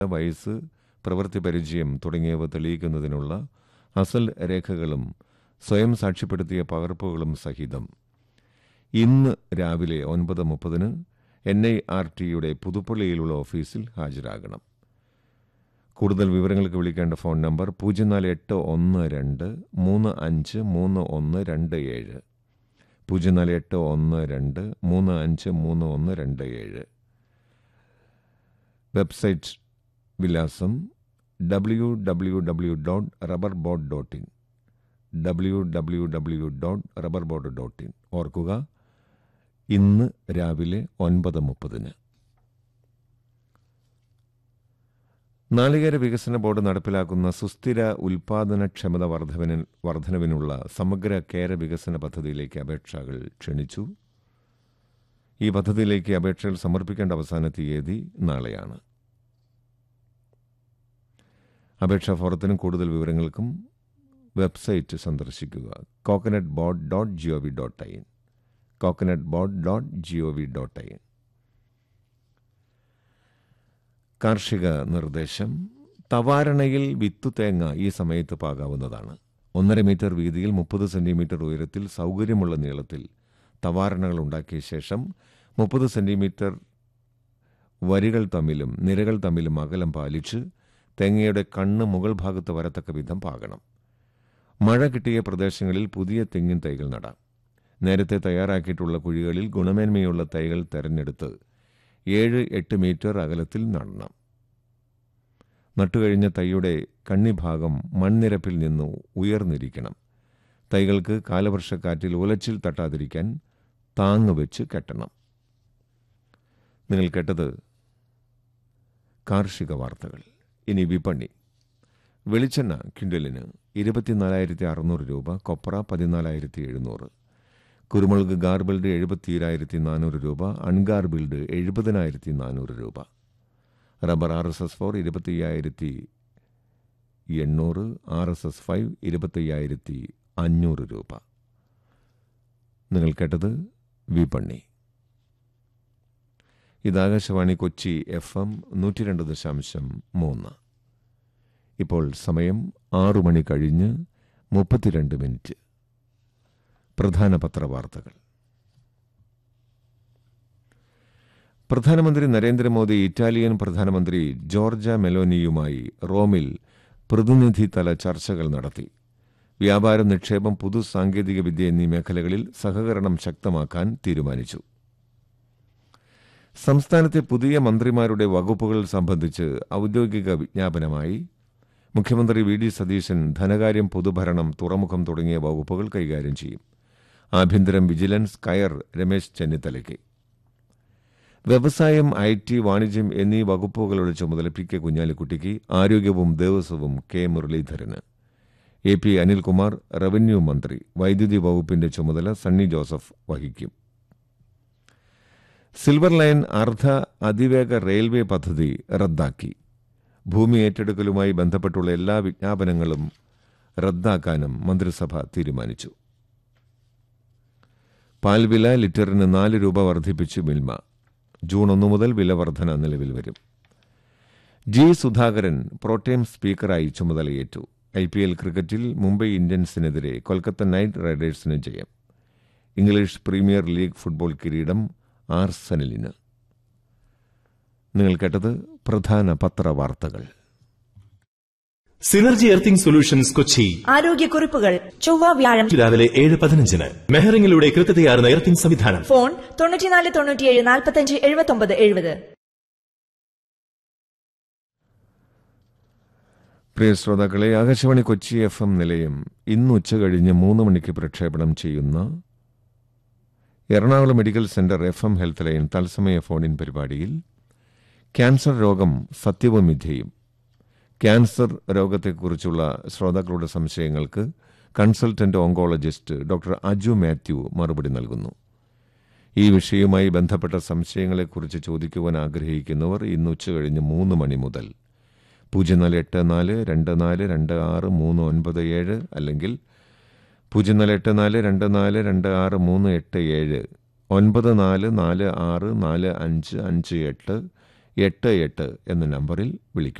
വയസ്സ് പ്രവൃത്തി പരിചയം തുടങ്ങിയവ തെളിയിക്കുന്നതിനുള്ള അസൽ രേഖകളും സ്വയം സാക്ഷ്യപ്പെടുത്തിയ പകർപ്പുകളും സഹിതം ഇന്ന് രാവിലെ ഒൻപത് മുപ്പതിന് എൻ ഐ ആർ ടിയുടെ പുതുപ്പള്ളിയിലുള്ള ഓഫീസിൽ ഹാജരാകണം കൂടുതൽ വിവരങ്ങൾക്ക് വിളിക്കേണ്ട ഫോൺ നമ്പർ പൂജ്യം നാല് എട്ട് ഒന്ന് രണ്ട് മൂന്ന് അഞ്ച് മൂന്ന് ഒന്ന് രണ്ട് ഏഴ് പൂജ്യം നാല് എട്ട് ഒന്ന് രണ്ട് മൂന്ന് അഞ്ച് മൂന്ന് ഒന്ന് രണ്ട് ഏഴ് വെബ്സൈറ്റ് വിലാസം W W W dot rubber board dot in W W W dot rubber board dot in ഓർക്കുക ഇന്ന് രാവിലെ ഒൻപത് മുപ്പതിന് നാളികേര വികസന ബോർഡ് നടപ്പിലാക്കുന്ന സുസ്ഥിര ഉൽപാദനക്ഷമത വർധവിന് വർധനവിനുള്ള സമഗ്ര കേര വികസന പദ്ധതിയിലേക്ക് അപേക്ഷകൾ ക്ഷണിച്ചു ഈ പദ്ധതിയിലേക്ക് അപേക്ഷകൾ സമർപ്പിക്കേണ്ട അവസാന തീയതി നാളെയാണ് അപേക്ഷാ ഫോറത്തിനും കൂടുതൽ വിവരങ്ങൾക്കും വെബ്സൈറ്റ് സന്ദർശിക്കുക coconut board dot G O V dot I N coconut board dot G O V dot I N കാർഷിക നിർദ്ദേശം തവാരണയിൽ വിത്തു തേങ്ങ ഈ സമയത്ത് പാകാവുന്നതാണ് ഒന്നര മീറ്റർ വീതിയിൽ മുപ്പത് സെന്റിമീറ്റർ ഉയരത്തിൽ സൗകര്യമുള്ള നീളത്തിൽ തവാരണകൾ ഉണ്ടാക്കിയ ശേഷം മുപ്പത് സെന്റിമീറ്റർ വരികൾ തമ്മിലും നിരകൾ തമ്മിലും അകലം പാലിച്ച് തേങ്ങയുടെ കണ്ണ് മുകൾ ഭാഗത്ത് വരത്തക്ക വിധം പാകണം മഴ കിട്ടിയ പ്രദേശങ്ങളിൽ പുതിയ തെങ്ങിൻ തൈകൾ നടാം നേരത്തെ തയ്യാറാക്കിയിട്ടുള്ള കുഴികളിൽ ഗുണമേന്മയുള്ള തൈകൾ തെരഞ്ഞെടുത്ത് ഏഴ് എട്ട് മീറ്റർ അകലത്തിൽ നടണം നട്ടുകഴിഞ്ഞ തൈയുടെ കണ്ണിഭാഗം മൺനിരപ്പിൽ നിന്ന് ഉയർന്നിരിക്കണം തൈകൾക്ക് കാലവർഷക്കാറ്റിൽ ഉലച്ചിൽ തട്ടാതിരിക്കാൻ താങ്ങ് വെച്ച് കെട്ടണം നിങ്ങൾ കേട്ടത് കാർഷിക വാർത്തകൾ ഇനി വിപണി വെളിച്ചെണ്ണ കിണ്ടലിന് ഇരുപത്തിനാലായിരത്തി അറുന്നൂറ് രൂപ കൊപ്ര പതിനാലായിരത്തി എഴുന്നൂറ് കുരുമുളക് ഗാർബിൾഡ് എഴുപത്തിയേഴായിരത്തി നാനൂറ് രൂപ അൺഗാർബിൾഡ് എഴുപതിനായിരത്തി നാനൂറ് രൂപ rubber R S S four ഇരുപത്തിയ്യായിരത്തി എണ്ണൂറ് ആർ എസ് എസ് ഫൈവ് ഇരുപത്തയ്യായിരത്തി അഞ്ഞൂറ് രൂപ നിങ്ങൾ കേട്ടത് വിപണി ഇത് ആകാശവാണി കൊച്ചി എഫ് എം നൂറ്റി രണ്ട് ദശാംശം മൂന്ന് ഇപ്പോൾ സമയം ആറു മണി കഴിഞ്ഞ് മുപ്പത്തിരണ്ട് മിനിറ്റ് പ്രധാന പത്രവാർത്തകൾ പ്രധാനമന്ത്രി നരേന്ദ്രമോദി ഇറ്റാലിയൻ പ്രധാനമന്ത്രി ജോർജ മെലോനിയുമായി റോമിൽ പ്രതിനിധിതല ചർച്ചകൾ നടത്തി വ്യാപാരം നിക്ഷേപം പുതു സാങ്കേതിക വിദ്യ എന്നീ മേഖലകളിൽ സഹകരണം ശക്തമാക്കാൻ തീരുമാനിച്ചു സംസ്ഥാനത്തെ പുതിയ മന്ത്രിമാരുടെ വകുപ്പുകൾ സംബന്ധിച്ച് ഔദ്യോഗിക വിജ്ഞാപനമായി മുഖ്യമന്ത്രി വി ഡി സതീശൻ ധനകാര്യം പൊതുഭരണം തുറമുഖം തുടങ്ങിയ വകുപ്പുകൾ കൈകാര്യം ചെയ്യും ആഭ്യന്തരം വിജിലൻസ് കയർ രമേശ് ചെന്നിത്തലയ്ക്ക് വ്യവസായം ഐ ടി വാണിജ്യം എന്നീ വകുപ്പുകളുടെ ചുമതല പി കെ കുഞ്ഞാലിക്കുട്ടിക്ക് ആരോഗ്യവും ദേവസ്വവും കെ മുരളീധരന് എ പി അനിൽകുമാർ റവന്യൂ മന്ത്രി വൈദ്യുതി വകുപ്പിന്റെ ചുമതല സണ്ണി ജോസഫ് വഹിക്കും സിൽവർ ലൈൻ അർദ്ധ അതിവേഗ റെയിൽവേ പദ്ധതി റദ്ദാക്കി ഭൂമി ഏറ്റെടുക്കലുമായി ബന്ധപ്പെട്ടുള്ള എല്ലാ വിജ്ഞാപനങ്ങളും റദ്ദാക്കാനും മന്ത്രിസഭ തീരുമാനിച്ചു പാൽവില ലിറ്ററിന് നാല് രൂപ വർദ്ധിപ്പിച്ച് മിൽമ ജൂൺ ഒന്നു മുതൽ വില വർധന നിലവിൽ വരും ജി സുധാകരൻ പ്രോട്ടേം സ്പീക്കറായി ചുമതലയേറ്റു ഐ പി എൽ ക്രിക്കറ്റിൽ മുംബൈ ഇന്ത്യൻസിനെതിരെ കൊൽക്കത്ത നൈറ്റ് റൈഡേഴ്സിന് ജയം ഇംഗ്ലീഷ് പ്രീമിയർ ലീഗ് ഫുട്ബോൾ കിരീടം ആർസനലിന് നിങ്ങൾ കേട്ടത് പ്രധാന പത്രവാർത്തകൾ സിനർജി എർത്തിംഗ് സൊല്യൂഷൻസ് കൊച്ചി ആരോഗ്യക്കുറിപ്പുകൾ ചൊവ്വ വ്യാഴം രാവിലെ ഏഴ് പതിനഞ്ചിന് മെഹറിംഗിലൂടെ കൃത്യതയാർന്ന എർത്തിംഗ് സംവിധാനം ഫോൺ തൊണ്ണൂറ്റിനാല് തൊണ്ണൂറ്റിയേഴ് നാൽപ്പത്തഞ്ച് എഴുപത്തൊമ്പത് എഴുപത് പ്രിയ ശ്രോതാക്കളെ ആകാശവാണി കൊച്ചി എഫ് എം നിലയം ഇന്ന് ഉച്ച കഴിഞ്ഞ് മൂന്ന് മണിക്ക് പ്രക്ഷേപണം ചെയ്യുന്ന Ernakulam medical centre F M health line തത്സമയ ഫോണിൻ പരിപാടിയിൽ ക്യാൻസർ രോഗം സത്യവും മിഥ്യയും ക്യാൻസർ രോഗത്തെക്കുറിച്ചുള്ള ശ്രോതാക്കളുടെ സംശയങ്ങൾക്ക് consultant oncologist doctor Aju Mathew മറുപടി നൽകുന്നു ഈ വിഷയവുമായി ബന്ധപ്പെട്ട സംശയങ്ങളെക്കുറിച്ച് ചോദിക്കുവാൻ ആഗ്രഹിക്കുന്നവർ ഇന്ന് ഉച്ചകഴിഞ്ഞ് മൂന്ന് മണി മുതൽ പൂജ്യം നാല് എട്ട് നാല് രണ്ട് നാല് രണ്ട് ആറ് മൂന്ന് ഒൻപത് ഏഴ് അല്ലെങ്കിൽ പൂജ്യം നാല് എട്ട് നാല് രണ്ട് നാല് രണ്ട് ആറ് മൂന്ന് എട്ട് ഏഴ് ഒൻപത് നാല് നാല് ആറ് നാല് അഞ്ച് അഞ്ച് എട്ട് എട്ട് എട്ട് എന്ന നമ്പറിൽ വിളിക്കും